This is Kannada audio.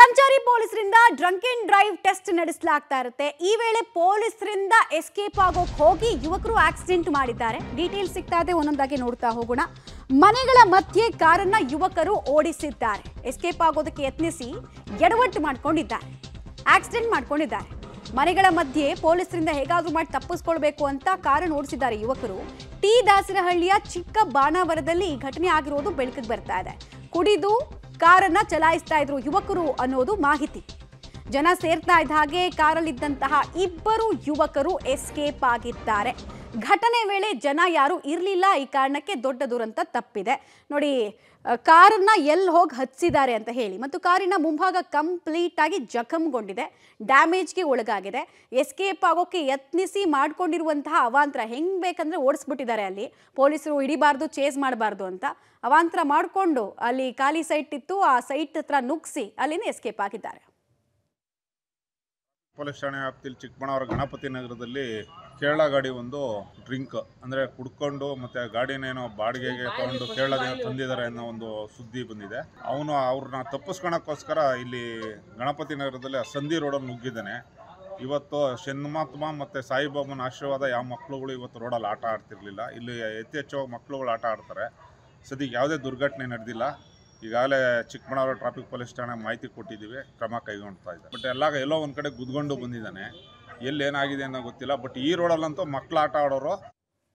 ಸಂಚಾರಿ ಪೊಲೀಸರಿಂದ ಡ್ರಂಕ್ ಅಂಡ್ ಡ್ರೈವ್ ಟೆಸ್ಟ್ ನಡೆಸಲಾಗ್ತಾ ಇರುತ್ತೆ ಈ ವೇಳೆ ಪೊಲೀಸರಿಂದ ಎಸ್ಕೇಪ್ ಆಗೋಕ್ ಹೋಗಿ ಯುವಕರು ಆಕ್ಸಿಡೆಂಟ್ ಮಾಡಿದ್ದಾರೆ ಡೀಟೇಲ್ಸ್ ಸಿಗ್ತಾ ಇದೆ ಒಂದೊಂದಾಗಿ ನೋಡ್ತಾ ಹೋಗೋಣ ಮನೆಗಳ ಮಧ್ಯೆ ಕಾರನ್ನ ಯುವಕರು ಓಡಿಸಿದ್ದಾರೆ ಎಸ್ಕೇಪ್ ಆಗೋದಕ್ಕೆ ಯತ್ನಿಸಿ ಎಡವಟ್ಟು ಮಾಡ್ಕೊಂಡಿದ್ದಾರೆ ಆಕ್ಸಿಡೆಂಟ್ ಮಾಡ್ಕೊಂಡಿದ್ದಾರೆ ಮನೆಗಳ ಮಧ್ಯೆ ಪೊಲೀಸರಿಂದ ಹೇಗಾದ್ರೂ ಮಾಡಿ ತಪ್ಪಿಸ್ಕೊಳ್ಬೇಕು ಅಂತ ಕಾರನ್ನು ಓಡಿಸಿದ್ದಾರೆ ಯುವಕರು ಟಿ ದಾಸರಹಳ್ಳಿಯ ಚಿಕ್ಕ ಬಾಣಾವರದಲ್ಲಿ ಈ ಘಟನೆ ಆಗಿರೋದು ಬೆಳಕಿಗೆ ಬರ್ತಾ ಇದೆ ಕುಡಿದು ಕಾರನ್ನ ಚಲಾಯಿಸ್ತಾ ಇದ್ರು ಯುವಕರು ಅನ್ನೋದು ಮಾಹಿತಿ ಜನ ಸೇರ್ತಾ ಇದ್ದ ಹಾಗೆ ಕಾರಲ್ಲಿದ್ದಂತಹ ಇಬ್ಬರು ಯುವಕರು ಎಸ್ಕೇಪ್ ಆಗಿದ್ದಾರೆ ಘಟನೆ ವೇಳೆ ಜನ ಯಾರು ಇರಲಿಲ್ಲ ಈ ಕಾರಣಕ್ಕೆ ದೊಡ್ಡ ದುರಂತ ತಪ್ಪಿದೆ ನೋಡಿ ಆ, ಕಾರನ್ನ ಎಲ್ಲಿ ಹೋಗಿ ಹಚ್ಚಿದ್ದಾರೆ ಅಂತ ಹೇಳಿ ಮತ್ತು ಕಾರಿನ ಮುಂಭಾಗ ಕಂಪ್ಲೀಟ್ ಆಗಿ ಜಖಂಗೊಂಡಿದೆ ಡ್ಯಾಮೇಜ್ಗೆ ಒಳಗಾಗಿದೆ ಎಸ್ಕೇಪ್ ಆಗೋಕೆ ಯತ್ನಿಸಿ ಮಾಡ್ಕೊಂಡಿರುವಂತಹ ಅವಾಂತರ ಹೆಂಗ್ ಬೇಕಂದ್ರೆ ಓಡಿಸ್ಬಿಟ್ಟಿದ್ದಾರೆ ಅಲ್ಲಿ ಪೊಲೀಸರು ಹಿಡಿಬಾರ್ದು ಚೇಸ್ ಮಾಡಬಾರ್ದು ಅಂತ ಅವಾಂತರ ಮಾಡಿಕೊಂಡು ಅಲ್ಲಿ ಖಾಲಿ ಸೈಟ್ ಇತ್ತು ಆ ಸೈಟ್ ಹತ್ರ ನುಗ್ಸಿ ಅಲ್ಲಿಂದ ಎಸ್ಕೇಪ್ ಆಗಿದ್ದಾರೆ ಪೊಲೀಸ್ ಠಾಣೆ ವ್ಯಾಪ್ತಿಯಲ್ಲಿ ಚಿಕ್ಕಬಳ್ಳಾಪುರ ಗಣಪತಿ ನಗರದಲ್ಲಿ ಕೇರಳ ಗಾಡಿ ಒಂದು ಡ್ರಿಂಕ್ ಅಂದರೆ ಕುಡ್ಕೊಂಡು ಮತ್ತೆ ಗಾಡಿನೇನೋ ಬಾಡಿಗೆಗೆ ತಗೊಂಡು ಕೇರಳದಿಂದ ತಂದಿದ್ದಾರೆ ಅನ್ನೋ ಒಂದು ಸುದ್ದಿ ಬಂದಿದೆ ಅವನು ಅವ್ರನ್ನ ತಪ್ಪಿಸ್ಕೊಳಕ್ಕೋಸ್ಕರ ಇಲ್ಲಿ ಗಣಪತಿ ನಗರದಲ್ಲಿ ಆ ಸಂಧಿ ರೋಡಲ್ಲಿ ನುಗ್ಗಿದ್ದಾನೆ ಇವತ್ತು ಶನ್ಮಾತ್ಮ ಮತ್ತು ಸಾಯಿಬಾಬನ ಆಶೀರ್ವಾದ ಯಾವ ಮಕ್ಳುಗಳು ಇವತ್ತು ರೋಡಲ್ಲಿ ಆಟ ಆಡ್ತಿರ್ಲಿಲ್ಲ ಇಲ್ಲಿ ಅತಿ ಹೆಚ್ಚು ಮಕ್ಳುಗಳು ಆಟ ಆಡ್ತಾರೆ ಸದ್ಯಕ್ಕೆ ಯಾವುದೇ ದುರ್ಘಟನೆ ನಡೆದಿಲ್ಲ ಈಗಾಗಲೇ ಚಿಕ್ಕಬಳ್ಳಾಪುರ ಟ್ರಾಫಿಕ್ ಪೊಲೀಸ್ ಠಾಣೆ ಮಾಹಿತಿ ಕೊಟ್ಟಿದ್ದೀವಿ ಕ್ರಮ ಕೈಗೊಳ್ತಾ ಇದೆ ಬಟ್ ಎಲ್ಲ ಎಲ್ಲೋ ಒಂದು ಕಡೆ ಗುದ್ಕೊಂಡು ಬಂದಿದ್ದಾನೆ ಎಲ್ಲಿ ಏನಾಗಿದೆ ಅನ್ನೋ ಗೊತ್ತಿಲ್ಲ ಬಟ್ ಈ ರೋಡಲ್ಲಂತೂ ಮಕ್ಳು ಆಟ ಆಡೋರು